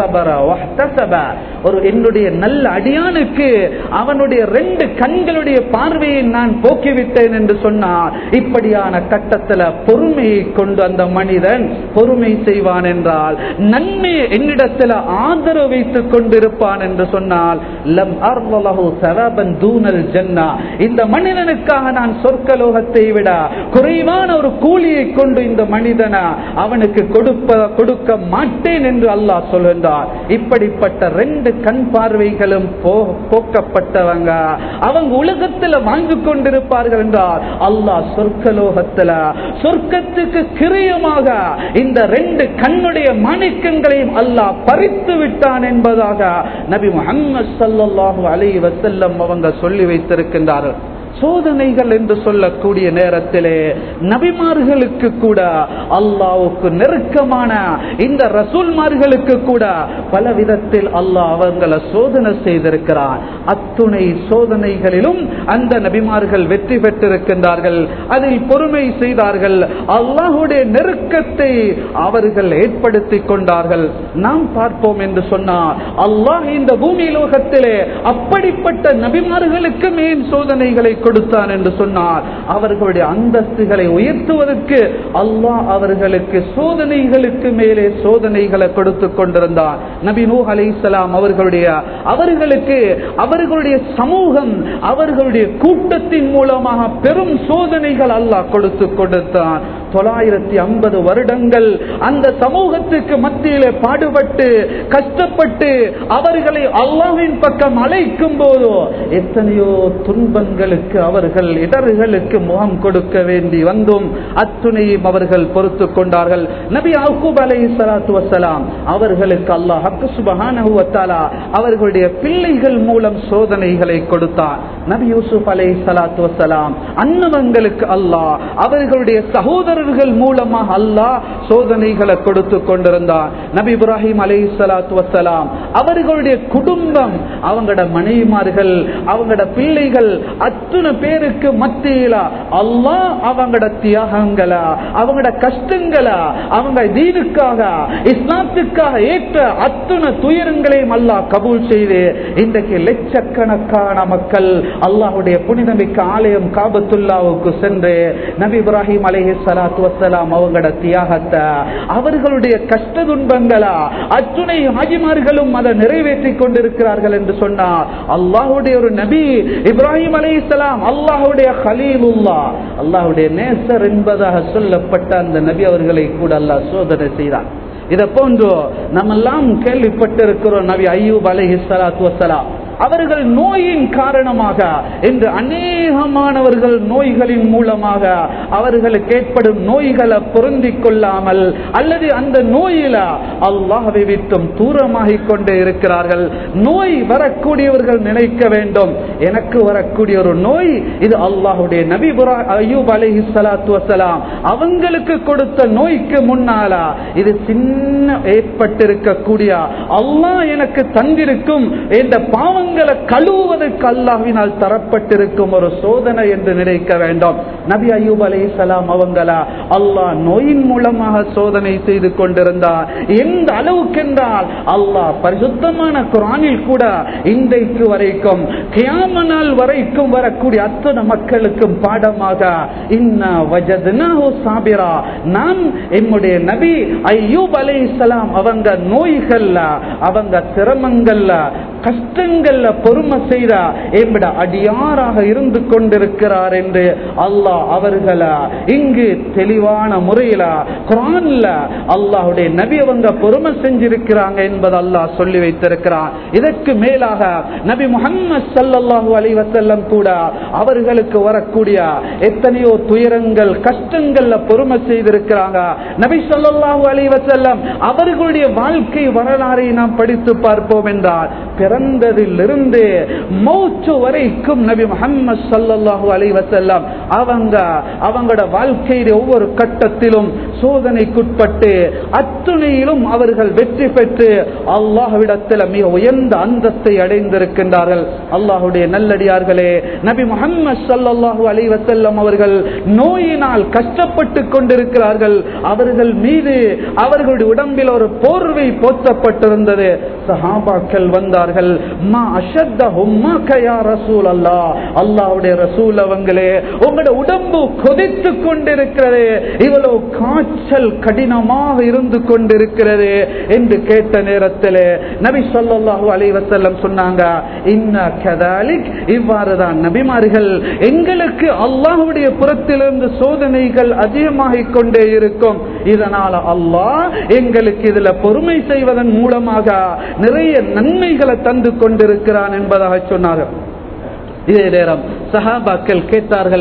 ஒரு என்னுடைய நல்ல அடியானுக்கு அவனுடைய ரெண்டு கண்களுடைய பார்வையை நான் போக்கிவிட்டேன் என்று சொன்னார் இப்படியான கட்டத்தில் பொறுமையை கொண்டு அந்த மனிதன் பொறுமை செய்வான் என்றால் நன்மையை என்னிடத்தில் ஆதரவு வைத்துக் கொண்டிருப்பான் என்று சொன்னால் லம் அர்வலஹு சரபன் தூனல் ஜன்னா இந்த மனிதனுக்காக நான் சொர்க்கலோகத்தை விட குறைவான ஒரு கூலியை கொண்டு இந்த மனிதனை அவனுக்கு கொடுப்ப கொடுக்க மாட்டேன் என்று அல்லாஹ் சொல்கின்றார் இப்படிப்பட்ட ரெண்டு கண் பார்வைகளும் போக்கப்பட்டவங்க அவங்க உலகத்தில் வாழ்ந்து கொண்டிருப்பார்கள் என்றால் அல்லாஹ் சொர்க்கலோகத்தில் சொர்க்கத்துக்கு கிரியமாக இந்த ரெண்டு கண்ணுடைய மாணிக்கங்களையும் அல்லாஹ் பறித்து விட்டான் என்பதாக நபி முகமது சல்லாஹூ அலி வசல்லம் அவங்க சொல்லி வைத்திருக்கின்றார்கள் சோதனைகள் என்று சொல்லக்கூடிய நேரத்திலே நபிமார்களுக்கு கூட அல்லாவுக்கு நெருக்கமான இந்த ரசூல்மார்களுக்கு கூட பல விதத்தில் அல்லாஹ் அவங்களை சோதனை செய்திருக்கிறார் அத்துணை சோதனைகளிலும் அந்த நபிமார்கள் வெற்றி பெற்றிருக்கின்றார்கள் அதில் பொறுமை செய்தார்கள் அல்லாஹுடைய நெருக்கத்தை அவர்கள் ஏற்படுத்தி கொண்டார்கள் நாம் பார்ப்போம் என்று சொன்னார் அல்லாஹ் இந்த பூமி லோகத்திலே அப்படிப்பட்ட நபிமார்களுக்கு மேல் சோதனைகளை கொடுத்தான் என்று சொன்னார் அவர்களுடைய அந்தஸ்துகளை உயர்த்துவதற்கு அல்லாஹ் அவர்களுக்கு சோதனைகளுக்கு மேலே சோதனைகளை கொடுத்து கொண்டிருந்தார் நபி நூ அலை அவர்களுடைய அவர்களுக்கு அவர்களுடைய சமூகம் அவர்களுடைய கூட்டத்தின் மூலமாக பெரும் சோதனைகள் அல்லாஹ் கொடுத்து கொடுத்தான் தொள்ளாயிரத்தி ஐம்பது வருடங்கள் அந்த சமூகத்துக்கு மத்தியிலே பாடுபட்டு கஷ்டப்பட்டு அவர்களை அல்லாவின் பக்கம் அழைக்கும் போதோ எத்தனையோ துன்பங்களுக்கு கஷ்டங்களுக்கு அவர்கள் இடர்களுக்கு முகம் கொடுக்க வேண்டி வந்தும் அத்துணையும் அவர்கள் பொறுத்து கொண்டார்கள் நபி அக்கூப் அலை சலாத்து வசலாம் அவர்களுக்கு அல்லாஹ் ஹக்கு சுபஹானஹு வ தஆலா அவர்களுடைய பிள்ளைகள் மூலம் சோதனைகளை கொடுத்தார் நபி யூசுப் அலை சலாத்து வசலாம் அன்னவங்களுக்கு அல்லாஹ் அவர்களுடைய சகோதரர்கள் மூலமாக அல்லாஹ் சோதனைகளை கொடுத்து கொண்டிருந்தார் நபி இப்ராஹிம் அலை சலாத்து வசலாம் அவர்களுடைய குடும்பம் அவங்களோட மனைவிமார்கள் அவங்களோட பிள்ளைகள் அத்தனை பேருக்கு மத்தியில அல்லாஹ் அவங்களோட தியாகங்களா அவங்களோட கஷ்டங்களா அவங்க தீனுக்காக இஸ்லாத்துக்காக ஏற்ற அத்தனை துயரங்களையும் அல்லாஹ் கபூல் செய்து இன்றைக்கு லட்சக்கணக்கான மக்கள் அல்லாஹுடைய புனிதமிக்க ஆலயம் காபத்துல்லாவுக்கு சென்று நபி இப்ராஹிம் அலைஹி சலாத்து வசலாம் அவங்களோட தியாகத்தை அவர்களுடைய கஷ்ட துன்பங்களா அத்துணை ஹாஜிமார்களும் அதை நிறைவேற்றி கொண்டிருக்கிறார்கள் என்று சொன்னார் அல்லாஹுடைய ஒரு நபி இப்ராஹிம் அலைஹிஸ்ஸலாம் அல்லாஹுடைய ஹலீலுல்லா அல்லாஹுடைய நேசர் என்பதாக சொல்லப்பட்ட அந்த நபி அவர்களை கூட அல்லாஹ் சோதனை செய்தார் இதை போன்று நம்ம எல்லாம் கேள்விப்பட்டிருக்கிறோம் நபி ஐயூப் அலைஹி ஸலாத்து வஸலாம் அவர்கள் நோயின் காரணமாக இன்று அநேகமானவர்கள் நோய்களின் மூலமாக அவர்களுக்கு ஏற்படும் நோய்களை பொருந்திக் கொள்ளாமல் அல்லது அந்த நோயில அல்லாஹவை விட்டும் தூரமாகிக் கொண்டே இருக்கிறார்கள் நோய் வரக்கூடியவர்கள் நினைக்க வேண்டும் எனக்கு வரக்கூடிய ஒரு நோய் இது அல்லாஹுடைய நபி அய்யூப் அலைஹி ஸலாத்து வஸலாம் அவங்களுக்கு கொடுத்த நோய்க்கு முன்னாலா இது சின்ன ஏற்பட்டிருக்கக்கூடிய அல்லாஹ் எனக்கு தந்திருக்கும் என்ற பாவங்கள் பாவங்களை கழுவுவதற்கு அல்லாஹ்வினால் தரப்பட்டிருக்கும் ஒரு சோதனை என்று நினைக்க வேண்டும் நபி அய்யூப் அலை சலாம் அவங்களா அல்லாஹ் நோயின் மூலமாக சோதனை செய்து கொண்டிருந்தார் எந்த அளவுக்கு என்றால் அல்லாஹ் பரிசுத்தமான குரானில் கூட இன்றைக்கு வரைக்கும் கியாம நாள் வரைக்கும் வரக்கூடிய அத்தனை மக்களுக்கும் பாடமாக இன்ன வஜத்னாஹு சாபிரா நாம் எம்முடைய நபி அய்யூப் அலை சலாம் அவங்க நோய்கள்ல அவங்க சிரமங்கள்ல கஷ்டங்கள்ல பொறுமை செய்த எம்பிட அடியாராக இருந்து கொண்டிருக்கிறார் என்று அல்லாஹ் அவர்களை இங்கு தெளிவான முறையில குரான்ல அல்லாஹுடைய நபி அவங்க பொறுமை செஞ்சிருக்கிறாங்க என்பது அல்லாஹ் சொல்லி வைத்திருக்கிறான் இதற்கு மேலாக நபி முகமது சல்லல்லாஹு அலை வசல்லம் கூட அவர்களுக்கு வரக்கூடிய எத்தனையோ துயரங்கள் கஷ்டங்கள்ல பொறுமை செய்திருக்கிறாங்க நபி சொல்லல்லாஹு அலை வசல்லம் அவர்களுடைய வாழ்க்கை வரலாறை நாம் படித்து பார்ப்போம் என்றால் பிறந்ததிலிருந்து மௌச்சு வரைக்கும் நபி முகமது சல்லல்லாஹு அலை வசல்லம் அவங்க அவங்களோட வாழ்க்கையில ஒவ்வொரு கட்டத்திலும் சோதனைக்குட்பட்டு அத்துணையிலும் அவர்கள் வெற்றி பெற்று அல்லாஹ்விடத்தில் மிக உயர்ந்த அந்தஸ்தை அடைந்திருக்கின்றார்கள் அல்லாஹுடைய நல்லடியார்களே நபி முகமது சல்லல்லாஹு அலை வசல்லம் அவர்கள் நோயினால் கஷ்டப்பட்டு கொண்டிருக்கிறார்கள் அவர்கள் மீது அவர்களுடைய உடம்பில் ஒரு போர்வை போற்றப்பட்டிருந்தது சஹாபாக்கள் வந்தார்கள் மா அஷத்தஹும் மா கயா ரசூல் அல்லாஹ் அல்லாஹ்வுடைய ரசூல் அவங்களே உங்களோட உடம்பு கொதித்து கொண்டிருக்கிறது இவ்வளவு காய்ச்சல் கடினமாக இருந்து கொண்டிருக்கிறது என்று கேட்ட நேரத்தில் நபி ஸல்லல்லாஹு அலைஹி வஸல்லம் சொன்னாங்க இன்ன கதாலிக் இவ்வாறு தான் நபிமார்கள் எங்களுக்கு அல்லாஹ்வுடைய புறத்திலிருந்து சோதனைகள் அதிகமாகிக் கொண்டே இருக்கும் இதனால அல்லாஹ் எங்களுக்கு இதுல பொறுமை செய்வதன் மூலமாக நிறைய நன்மைகளை தந்து கொண்டிருக்கிறான் என்பதாக சொன்னார்கள் இதே நேரம் சஹாபாக்கள் கேட்டார்கள்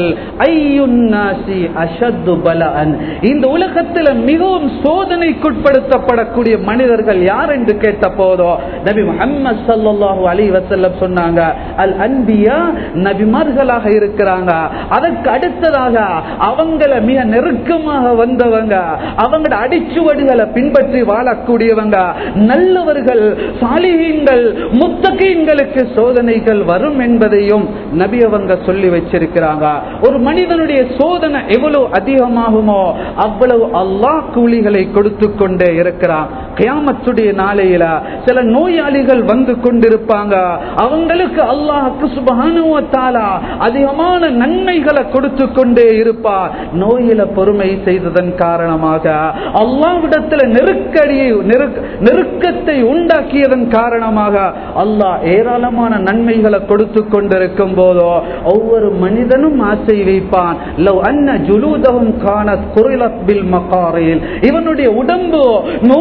ஐயுன்னாசி அஷத்து பலஅன் இந்த உலகத்தில் மிகவும் சோதனைக்குட்படுத்தப்படக்கூடிய மனிதர்கள் யார் என்று கேட்ட போதோ நபி முஹம்மது ஸல்லல்லாஹு அலைஹி வஸல்லம் சொன்னாங்க அல் அன்பியா நபிமார்களாக இருக்கிறாங்க அதற்கு அடுத்ததாக அவங்கள மிக நெருக்கமாக வந்தவங்க அவங்களோட அடிச்சுவடுகளை பின்பற்றி வாழக்கூடியவங்க நல்லவர்கள் சாலிகீன்கள் முத்தகீன்களுக்கு சோதனைகள் வரும் என்பதையும் நபி அவங்க சொல்லி வச்சிருக்கிறாங்க ஒரு மனிதனுடைய சோதனை எவ்வளவு அதிகமாகுமோ அவ்வளவு அல்லாஹ் கூலிகளை கொடுத்து கொண்டே இருக்கிறான் கியாமத்துடைய நாளையில சில நோயாளிகள் வந்து கொண்டிருப்பாங்க அவங்களுக்கு அல்லாஹுக்கு சுபகானுவத்தாலா அதிகமான நன்மைகளை கொடுத்து கொண்டே இருப்பார் நோயில பொறுமை செய்ததன் காரணமாக அல்லாவிடத்துல நெருக்கடியை நெருக்கத்தை உண்டாக்கியதன் காரணமாக அல்லாஹ் ஏராளமான நன்மைகளை கொடுத்து கொண்டிருக்கும் போதோ ஒவ்வொரு மனிதனும் ஆசை வைப்பான் லவ் அன்ன ஜுலூதவும் காண குரிலத் பில் மகாரில் இவனுடைய உடம்பு நோயின்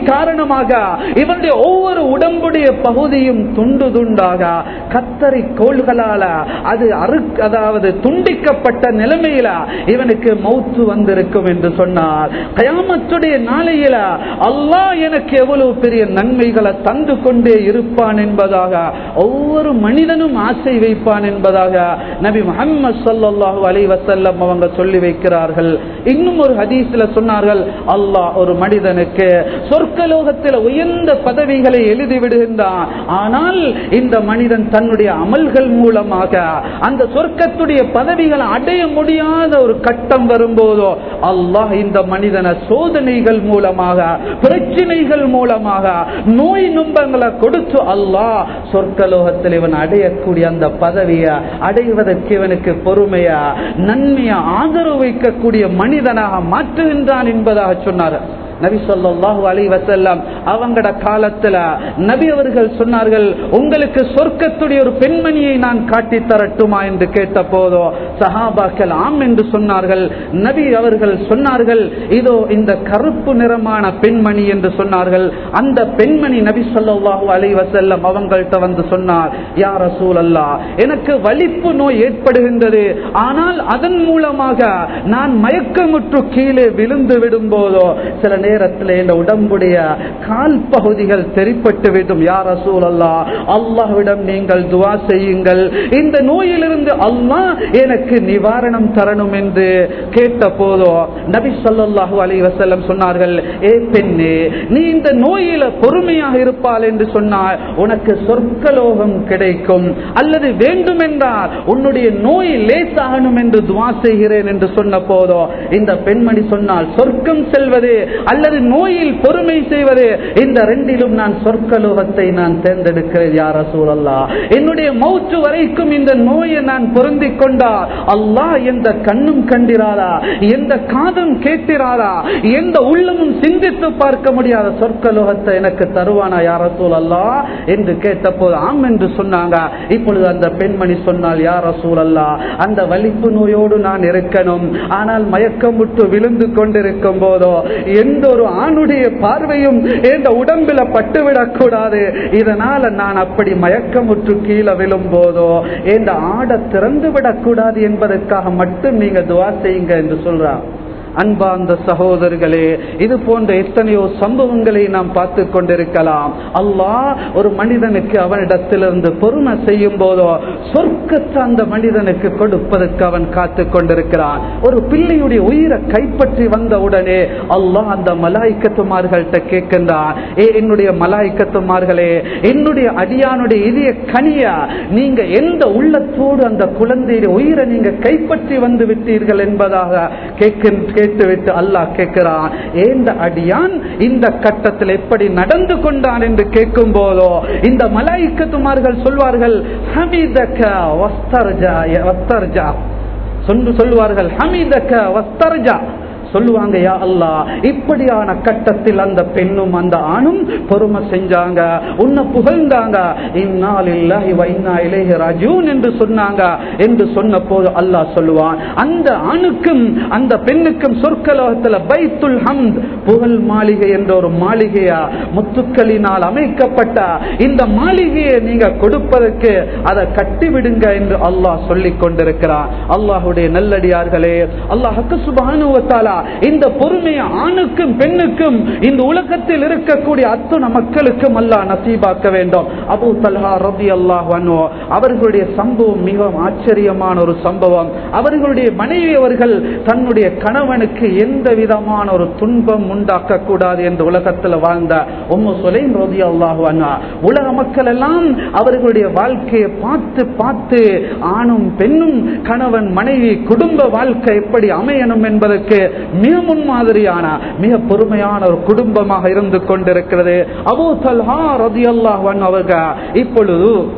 காரணமாக இவனுடைய ஒவ்வொரு உடம்புடைய பகுதியும் துண்டு துண்டாக கத்தரி கோள்களால அது அறு அதாவது துண்டிக்கப்பட்ட நிலைமையில இவனுக்கு மௌத்து வந்திருக்கும் என்று சொன்னார் கயாமத்துடைய நாளையில அல்லாஹ் எனக்கு எவ்வளவு பெரிய நன்மைகளை தந்து கொண்டே இருப்பான் என்பதாக ஒவ்வொரு மனிதனும் ஆசை வைப்பான் என்பதாக நபி முகமது சல்லாஹூ அலி வசல்லம் அவங்க சொல்லி வைக்கிறார்கள் இன்னும் ஒரு ஹதீஸ்ல சொன்னார்கள் அல்லாஹ் ஒரு மனிதனுக்கு சொர்க்கலோகத்தில் உயர்ந்த பதவிகளை எழுதி விடுகின்றான் ஆனால் இந்த மனிதன் தன்னுடைய அமல்கள் மூலமாக அந்த சொர்க்கத்துடைய பதவிகளை அடைய முடியாத ஒரு கட்டம் வரும்போதோ அல்லாஹ் இந்த மனிதனை சோதனைகள் மூலமாக பிரச்சனைகள் மூலமாக நோய் நும்பங்களை கொடுத்து அல்லாஹ் சொர்க்கலோகத்தில் இவன் அடையக்கூடிய அந்த பதவியை அடைவதற்கு இவனுக்கு பொறுமையா நன்மையா ஆதரவு வைக்கக்கூடிய மனிதனாக மாற்றுகின்றான் என்பதாக சொன்னார் நபி சொல்லாஹு அலி வசல்லாம் அவங்கட காலத்துல நபி அவர்கள் சொன்னார்கள் உங்களுக்கு சொர்க்கத்துடைய ஒரு பெண்மணியை நான் காட்டி தரட்டுமா என்று கேட்ட போதோ சஹாபாக்கள் ஆம் என்று சொன்னார்கள் நபி அவர்கள் சொன்னார்கள் இதோ இந்த கருப்பு நிறமான பெண்மணி என்று சொன்னார்கள் அந்த பெண்மணி நபி சொல்லாஹு அலி வசல்லம் அவங்கள்ட்ட வந்து சொன்னார் யார் ரசூல் அல்லா எனக்கு வலிப்பு நோய் ஏற்படுகின்றது ஆனால் அதன் மூலமாக நான் மயக்கமுற்று கீழே விழுந்து விடும் போதோ சில நேரத்தில் இந்த உடம்புடைய கால் பகுதிகள் தெரிப்பட்டு விடும் யார் ரசூல் அல்லா அல்லாஹ்விடம் நீங்கள் துவா செய்யுங்கள் இந்த நோயிலிருந்து அல்லாஹ் எனக்கு நிவாரணம் தரணும் என்று கேட்ட போதோ நபி சொல்லாஹு அலி வசல்லம் சொன்னார்கள் ஏ பெண்ணே நீ இந்த நோயில பொறுமையாக இருப்பாள் என்று சொன்னால் உனக்கு சொர்க்கலோகம் கிடைக்கும் அல்லது வேண்டுமென்றால் உன்னுடைய நோய் லேசாகணும் என்று துவா செய்கிறேன் என்று சொன்ன போதோ இந்த பெண்மணி சொன்னால் சொர்க்கம் செல்வது அல்லது நோயில் பொறுமை செய்வது இந்த ரெண்டிலும் நான் சொர்க்கலோகத்தை நான் தேர்ந்தெடுக்கிறேன் யார சூழல்லா என்னுடைய மௌத்து வரைக்கும் இந்த நோயை நான் பொருந்திக் கொண்டா அல்லாஹ் எந்த கண்ணும் கண்டிராதா எந்த காதும் கேட்டிராதா எந்த உள்ளமும் சிந்தித்து பார்க்க முடியாத சொர்க்கலோகத்தை எனக்கு தருவானா யார சூழல்லா என்று கேட்டபோது ஆம் என்று சொன்னாங்க இப்பொழுது அந்த பெண்மணி சொன்னால் யார சூழல்லா அந்த வலிப்பு நோயோடு நான் இருக்கணும் ஆனால் மயக்கம் விட்டு விழுந்து கொண்டிருக்கும் போதோ எந்த ஒரு ஆணுடைய பார்வையும் எந்த உடம்பில பட்டுவிடக் கூடாது இதனால நான் அப்படி மயக்கமுற்று கீழே விழும் போதோ எந்த ஆடை திறந்து விடக்கூடாது என்பதற்காக மட்டும் நீங்க துவா செய்யுங்க என்று சொல்றான் அன்பார்ந்த சகோதரர்களே இது போன்ற எத்தனையோ சம்பவங்களை நாம் பார்த்து கொண்டிருக்கலாம் அல்லாஹ் ஒரு மனிதனுக்கு அவனிடத்திலிருந்து பொறுமை செய்யும் போதோ சொர்க்கத்தை அந்த மனிதனுக்கு கொடுப்பதற்கு அவன் காத்து கொண்டிருக்கிறான் ஒரு பிள்ளையுடைய உயிரை கைப்பற்றி வந்த உடனே அல்லாஹ் அந்த மலாய்க்கத்துமார்கள்ட்ட கேட்கின்றான் ஏ என்னுடைய மலாய்க்கத்துமார்களே என்னுடைய அடியானுடைய இதய கனியா நீங்க எந்த உள்ளத்தோடு அந்த குழந்தையுடைய உயிரை நீங்க கைப்பற்றி வந்து விட்டீர்கள் என்பதாக கேட்கின்ற கேட்டுவிட்டு அல்லாஹ் கேட்கிறான் ஏந்த அடியான் இந்த கட்டத்தில் எப்படி நடந்து கொண்டான் என்று கேட்கும் போதோ இந்த மலாய்க்கத்துமார்கள் சொல்வார்கள் ஹமீதக வஸ்தர்ஜா வஸ்தர்ஜா சொல்லு சொல்லுவார்கள் ஹமீதக வஸ்தர்ஜா சொல்லுவாங்க யா அல்லா இப்படியான கட்டத்தில் அந்த பெண்ணும் அந்த ஆணும் பொறுமை செஞ்சாங்க உன்னை புகழ்ந்தாங்க இந்நாளில்லாஹி வைனா இலேஹி ராஜூன் என்று சொன்னாங்க என்று சொன்ன போது அல்லாஹ் சொல்லுவான் அந்த ஆணுக்கும் அந்த பெண்ணுக்கும் சொற்கலோகத்தில் பைத்துல் ஹம்த் புகழ் மாளிகை என்ற ஒரு மாளிகையா முத்துக்களினால் அமைக்கப்பட்ட இந்த மாளிகையை நீங்க கொடுப்பதற்கு அதை கட்டிவிடுங்க என்று அல்லாஹ் சொல்லிக் கொண்டிருக்கிறான் அல்லாஹுடைய நல்லடியார்களே அல்லாஹுக்கு சுபானுவத்தாலா இந்த பொறுமையை ஆணுக்கும் பெண்ணுக்கும் இந்த உலகத்தில் இருக்கக்கூடிய அத்துண மக்களுக்கும் அல்லாஹ் நசீபாக்க வேண்டும் அபு தல்ஹா ரபி அல்லாஹ் அவர்களுடைய சம்பவம் மிகவும் ஆச்சரியமான ஒரு சம்பவம் அவர்களுடைய மனைவி அவர்கள் தன்னுடைய கணவனுக்கு எந்த விதமான ஒரு துன்பம் உண்டாக்க கூடாது என்று உலகத்தில் வாழ்ந்த உம்மு சொலைம் ரபி அல்லாஹ் உலக மக்கள் எல்லாம் அவர்களுடைய வாழ்க்கையை பார்த்து பார்த்து ஆணும் பெண்ணும் கணவன் மனைவி குடும்ப வாழ்க்கை எப்படி அமையணும் என்பதற்கு மிக முன்மாதிரியான மிக பொறுமையான ஒரு குடும்பமாக இருந்து கொண்டிருக்கிறது அபூ தல்ஹா ரதி அல்லாஹ் அவர்கள் இப்பொழுது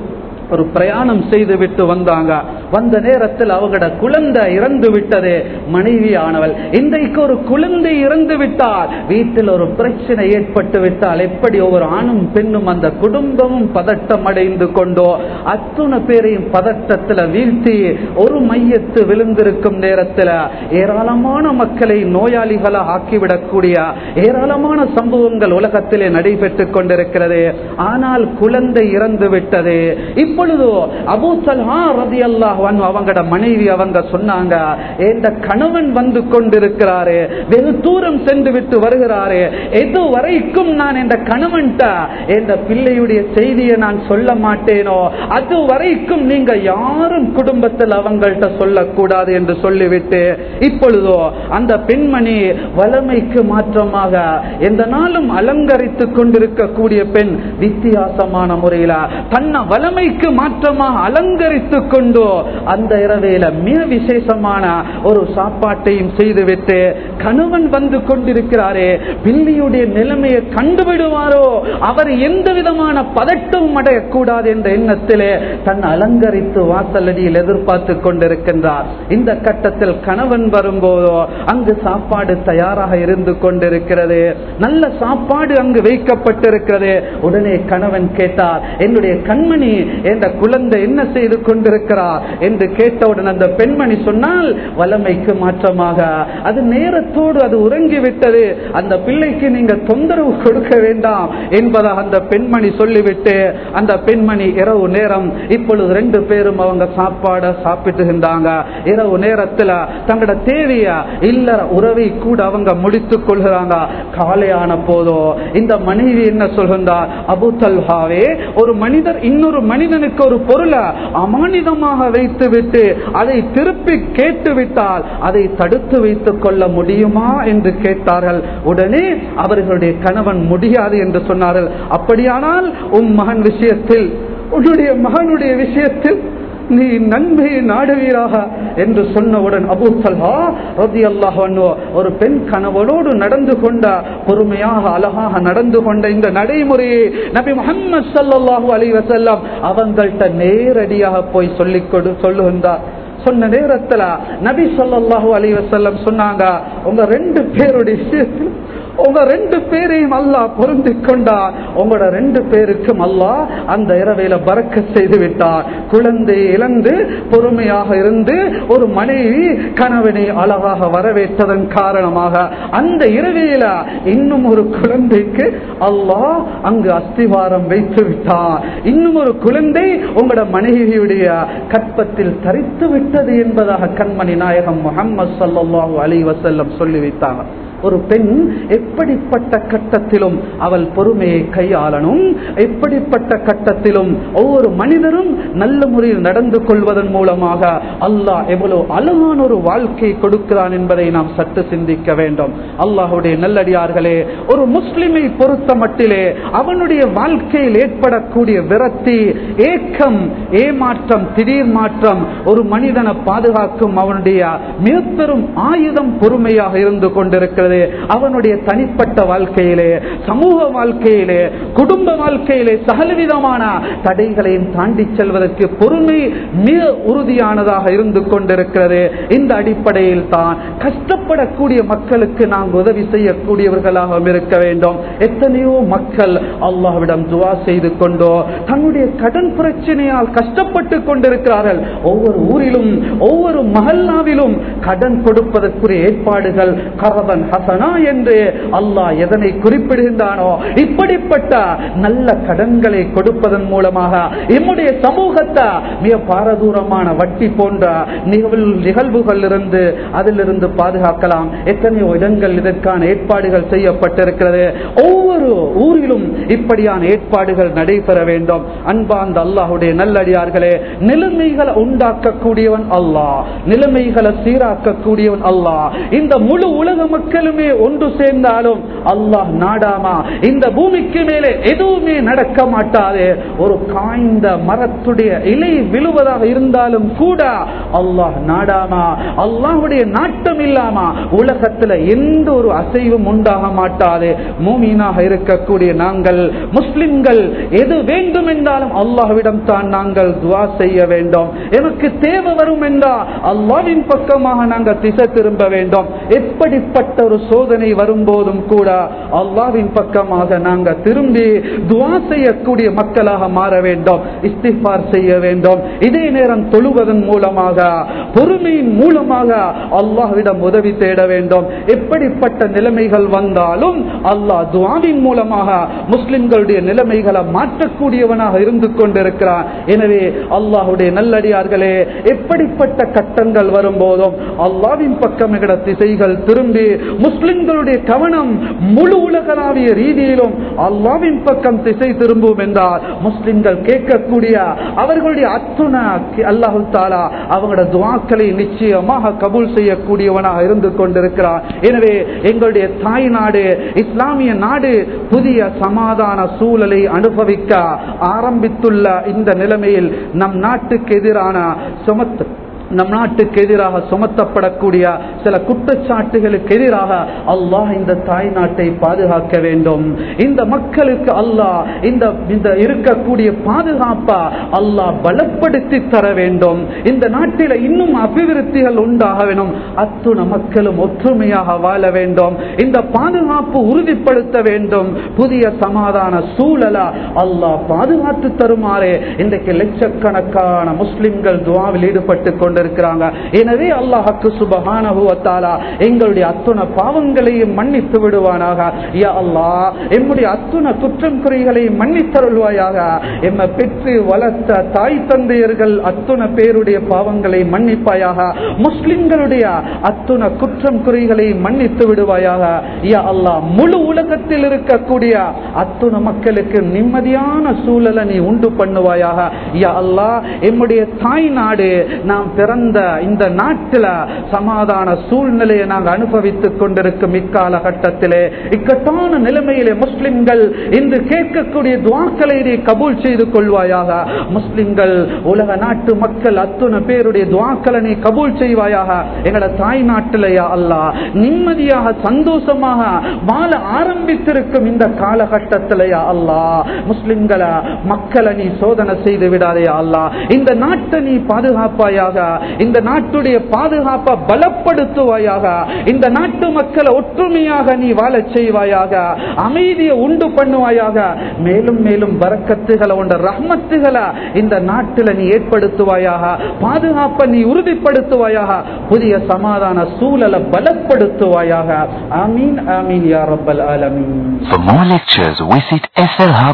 ஒரு பிரயாணம் செய்து விட்டு வந்தாங்க வந்த நேரத்தில் அவங்களோட குழந்தை இறந்து விட்டது மனைவி ஆனவள் இன்றைக்கு ஒரு குழந்தை இறந்து விட்டால் வீட்டில் ஒரு பிரச்சனை ஏற்பட்டு விட்டால் எப்படி ஒவ்வொரு ஆணும் பெண்ணும் அந்த குடும்பமும் பதட்டம் அடைந்து கொண்டோ அத்துணை பேரையும் பதட்டத்தில் வீழ்த்தி ஒரு மையத்து விழுந்திருக்கும் நேரத்தில் ஏராளமான மக்களை நோயாளிகளை ஆக்கிவிடக்கூடிய ஏராளமான சம்பவங்கள் உலகத்திலே நடைபெற்றுக் கொண்டிருக்கிறது ஆனால் குழந்தை இறந்து விட்டது இப்பொழுதோ அபூ சல்ஹா ரதி அல்லாஹ் அவங்களோட மனைவி அவங்க சொன்னாங்க இந்த கணவன் வந்து கொண்டிருக்கிறாரு வெகு தூரம் சென்று விட்டு வருகிறாரு எது வரைக்கும் நான் இந்த கணவன்ட்ட இந்த பிள்ளையுடைய செய்தியை நான் சொல்ல மாட்டேனோ அது வரைக்கும் நீங்க யாரும் குடும்பத்தில் அவங்கள்ட்ட சொல்லக்கூடாது என்று சொல்லிவிட்டு இப்பொழுதோ அந்த பெண்மணி வளமைக்கு மாற்றமாக எந்த நாளும் அலங்கரித்துக் கொண்டிருக்கக்கூடிய பெண் வித்தியாசமான முறையில தன்னை வளமைக்கு மாற்றமாக அலங்கரித்துக் கொண்டு அந்த இரவையில மிக விசேஷமான ஒரு சாப்பாட்டையும் செய்துவிட்டு கணவன் வந்து கொண்டிருக்கிறாரே பில்லியுடைய நிலைமையை கண்டுவிடுவாரோ அவர் எந்த விதமான பதட்டமும் அடையக்கூடாது என்ற எண்ணத்திலே தன் அலங்கரித்து வாசலடியில் எதிர்பார்த்து கொண்டிருக்கின்றார் இந்த கட்டத்தில் கணவன் வரும்போதோ அங்கு சாப்பாடு தயாராக இருந்து கொண்டிருக்கிறது நல்ல சாப்பாடு அங்கு வைக்கப்பட்டிருக்கிறது உடனே கணவன் கேட்டார் என்னுடைய கண்மணி என்ற குழந்தை என்ன செய்து கொண்டிருக்கிறார் என்று கேட்டவுடன் அந்த பெண்மணி சொன்னால் வளமைக்கு மாற்றமாக அது நேரத்தோடு அது உறங்கிவிட்டது அந்த பிள்ளைக்கு நீங்க தொந்தரவு கொடுக்க வேண்டாம் என்பதாக அந்த பெண்மணி சொல்லிவிட்டு அந்த பெண்மணி இரவு நேரம் இப்பொழுது ரெண்டு பேரும் அவங்க சாப்பாட சாப்பிட்டுகின்றாங்க இரவு நேரத்துல தங்களோட தேவைய இல்லற உறவை கூட அவங்க முடித்துக் கொள்கிறாங்க காலையான போதோ இந்த மனைவி என்ன சொல்கின்றார் அபு தல்ஹாவே ஒரு மனிதர் இன்னொரு மனிதனுக்கு ஒரு பொருளை அமானிதமாக வைத்து விட்டு அதை திருப்பி கேட்டு விட்டால் அதை தடுத்து வைத்துக் கொள்ள முடியுமா என்று கேட்டார்கள் உடனே அவர்களுடைய கணவன் முடியாது என்று சொன்னார்கள் அப்படியானால் உன் மகன் விஷயத்தில் உன்னுடைய மகனுடைய விஷயத்தில் நீ நன்மையை நாடுவீராக என்று சொன்னவுடன் அபூ சல்ஹா ரதி ஒரு பெண் கணவனோடு நடந்து கொண்ட பொறுமையாக அழகாக நடந்து கொண்ட இந்த நடைமுறையை நபி முகமது சல்லாஹூ அலி வசல்லாம் அவங்கள்ட்ட நேரடியாக போய் சொல்லிக் கொடு சொல்லுகின்றார் சொன்ன நேரத்துல நபி சொல்லாஹூ அலி வசல்லம் சொன்னாங்க உங்க ரெண்டு பேருடைய விஷயத்தில் உங்க ரெண்டு பேரையும் அல்லாஹ் பொருந்தி கொண்டா உங்களோட ரெண்டு பேருக்கும் அல்லாஹ் அந்த இரவையில பறக்க செய்து விட்டார் குழந்தை இழந்து பொறுமையாக இருந்து ஒரு மனைவி கணவனை அழகாக வரவேற்றதன் காரணமாக அந்த இரவையில இன்னும் ஒரு குழந்தைக்கு அல்லாஹ் அங்கு அஸ்திவாரம் வைத்து விட்டார் இன்னும் ஒரு குழந்தை உங்களோட மனைவியுடைய கற்பத்தில் தரித்து விட்டது என்பதாக கண்மணி நாயகம் முகமது சல்லாஹூ அலி வசல்லம் சொல்லி வைத்தாங்க ஒரு பெண் எப்படிப்பட்ட கட்டத்திலும் அவள் பொறுமையை கையாளணும் எப்படிப்பட்ட கட்டத்திலும் ஒவ்வொரு மனிதரும் நல்ல முறையில் நடந்து கொள்வதன் மூலமாக அல்லாஹ் எவ்வளவு அழகான ஒரு வாழ்க்கை கொடுக்கிறான் என்பதை நாம் சற்று சிந்திக்க வேண்டும் அல்லாஹுடைய நல்லடியார்களே ஒரு முஸ்லிமை பொறுத்த மட்டிலே அவனுடைய வாழ்க்கையில் ஏற்படக்கூடிய விரக்தி ஏக்கம் ஏமாற்றம் திடீர் மாற்றம் ஒரு மனிதனை பாதுகாக்கும் அவனுடைய மிக பெரும் ஆயுதம் பொறுமையாக இருந்து கொண்டிருக்கிறது அவனுடைய தனிப்பட்ட வாழ்க்கையிலே சமூக வாழ்க்கையிலே குடும்ப வாழ்க்கையிலே சகலவிதமான தடைகளையும் தாண்டி செல்வதற்கு பொறுமை மிக உறுதியானதாக இருந்து கொண்டிருக்கிறது இந்த அடிப்படையில் தான் கஷ்டப்படக்கூடிய மக்களுக்கு நாம் உதவி செய்யக்கூடியவர்களாக இருக்க வேண்டும் எத்தனையோ மக்கள் அல்லாஹ்விடம் துவா செய்து கொண்டோ தன்னுடைய கடன் பிரச்சனையால் கஷ்டப்பட்டு கொண்டிருக்கிறார்கள் ஒவ்வொரு ஊரிலும் ஒவ்வொரு மஹல்லாவிலும் கடன் கொடுப்பதற்குரிய ஏற்பாடுகள் கரபன் ஹசனா என்று அல்லாஹ் எதனை குறிப்பிடுகின்றானோ இப்படிப்பட்ட நல்ல கடன்களை கொடுப்பதன் மூலமாக நம்முடைய சமூகத்தை மிக பாரதூரமான வட்டி போன்ற நிகழ்வு நிகழ்வுகள் இருந்து அதிலிருந்து பாதுகாக்கலாம் எத்தனையோ இடங்கள் இதற்கான ஏற்பாடுகள் செய்யப்பட்டிருக்கிறது ஒவ்வொரு ஊரிலும் இப்படியான ஏற்பாடுகள் நடைபெற வேண்டும் அன்பாந்த அல்லாஹுடைய நல்லடியார்களே நிலைமைகளை உண்டாக்கக்கூடியவன் அல்லாஹ் நிலைமைகளை சீராக்கக்கூடியவன் அல்லாஹ் இந்த முழு உலக மக்களும் மக்களுமே ஒன்று சேர்ந்தாலும் அல்லாஹ் நாடாமா இந்த பூமிக்கு மேலே எதுவுமே நடக்க மாட்டாது ஒரு காய்ந்த மரத்துடைய இலை விழுவதாக இருந்தாலும் கூட அல்லாஹ் நாடாமா அல்லாஹுடைய நாட்டம் இல்லாம உலகத்துல எந்த ஒரு அசைவும் உண்டாக மாட்டாது மூமீனாக இருக்கக்கூடிய நாங்கள் முஸ்லிம்கள் எது வேண்டும் என்றாலும் அல்லாஹ்விடம் தான் நாங்கள் துவா செய்ய வேண்டும் எனக்கு தேவை வரும் என்றால் அல்லாவின் பக்கமாக நாங்கள் திசை திரும்ப வேண்டும் எப்படிப்பட்ட ஒரு சோதனை வரும்போதும் கூட அல்லாவின் பக்கமாக நாங்கள் திரும்பி துவா செய்யக்கூடிய மக்களாக மாற வேண்டும் இஸ்திஃபார் செய்ய வேண்டும் இதே நேரம் தொழுவதன் மூலமாக பொறுமையின் மூலமாக அல்லாஹ்விடம் உதவி தேட வேண்டும் எப்படிப்பட்ட நிலைமைகள் வந்தாலும் அல்லாஹ் துவாவின் மூலமாக முஸ்லிம்களுடைய நிலைமைகளை மாற்றக்கூடியவனாக இருந்து கொண்டிருக்கிறான் எனவே அல்லாஹுடைய நல்லடியார்களே எப்படிப்பட்ட கட்டங்கள் வரும்போதும் அல்லாவின் பக்கம் எங்கட திசைகள் திரும்பி முஸ்லிம்களுடைய கவனம் முழு உலகளாவிய ரீதியிலும் அல்லாவின் பக்கம் திசை திரும்பும் என்றால் முஸ்லிம்கள் கேட்கக்கூடிய அவர்களுடைய அத்துண அல்லாஹு தாலா அவங்களோட துவாக்களை நிச்சயமாக கபூல் செய்யக்கூடியவனாக இருந்து கொண்டிருக்கிறார் எனவே எங்களுடைய தாய் நாடு இஸ்லாமிய நாடு புதிய சமாதான சூழலை அனுபவிக்க ஆரம்பித்துள்ள இந்த நிலைமையில் நம் நாட்டுக்கு எதிரான சுமத்து நம் நாட்டுக்கு எதிராக சுமத்தப்படக்கூடிய சில குற்றச்சாட்டுகளுக்கு எதிராக அல்லாஹ் இந்த தாய் நாட்டை பாதுகாக்க வேண்டும் இந்த மக்களுக்கு அல்லாஹ் இந்த இந்த இருக்கக்கூடிய பாதுகாப்பா அல்லாஹ் பலப்படுத்தி தர வேண்டும் இந்த நாட்டில் இன்னும் அபிவிருத்திகள் உண்டாக வேண்டும் அத்துண மக்களும் ஒற்றுமையாக வாழ வேண்டும் இந்த பாதுகாப்பு உறுதிப்படுத்த வேண்டும் புதிய சமாதான சூழலா அல்லாஹ் பாதுகாத்து தருமாறே இன்றைக்கு லட்சக்கணக்கான முஸ்லிம்கள் துவாவில் ஈடுபட்டு கொண்டு கொண்டிருக்கிறாங்க எனவே அல்லாஹுக்கு சுபகானகுவத்தாலா எங்களுடைய அத்துண பாவங்களையும் மன்னித்து விடுவானாக யா அல்லாஹ் எம்முடைய அத்துண குற்றம் குறைகளையும் மன்னித்தருள்வாயாக எம்மை பெற்று வளர்த்த தாய் தந்தையர்கள் அத்துண பேருடைய பாவங்களை மன்னிப்பாயாக முஸ்லிம்களுடைய அத்துண குற்றம் குறைகளை மன்னித்து விடுவாயாக யா அல்லாஹ் முழு உலகத்தில் இருக்கக்கூடிய அத்துண மக்களுக்கு நிம்மதியான சூழலை நீ உண்டு பண்ணுவாயாக யா அல்லாஹ் எம்முடைய தாய் நாடு நாம் பிறந்த இந்த நாட்டில் சமாதான சூழ்நிலையை நாங்கள் அனுபவித்துக் கொண்டிருக்கும் இக்கால கட்டத்திலே இக்கட்டான நிலைமையிலே முஸ்லிம்கள் இன்று கேட்கக்கூடிய துவாக்களை நீ கபூல் செய்து கொள்வாயாக முஸ்லிம்கள் உலக நாட்டு மக்கள் அத்துணை பேருடைய துவாக்களை நீ கபூல் செய்வாயாக எங்களோட தாய் நாட்டிலேயா அல்லா நிம்மதியாக சந்தோஷமாக வாழ ஆரம்பித்திருக்கும் இந்த காலகட்டத்திலேயா அல்லா முஸ்லிம்களை மக்களை நீ சோதனை செய்து விடாதே அல்லா இந்த நாட்டை நீ பாதுகாப்பாயாக இந்த நாட்டுடைய பாதுகாப்பை பலப்படுத்துவாயாக இந்த நாட்டு மக்களை ஒற்றுமையாக நீ வாழச் செய்வாயாக அமைதியை உண்டு பண்ணுவாயாக மேலும் மேலும் வரக்கத்துகளை உண்ட ரஹ்மத்துகளை இந்த நாட்டில் நீ ஏற்படுத்துவாயாக பாதுகாப்பை நீ உறுதிப்படுத்துவாயாக புதிய சமாதான சூழலை பலப்படுத்துவாயாக ஆமீன் ஆமீன் யா ரப்பல் ஆலமீன் For more lectures, visit SLHub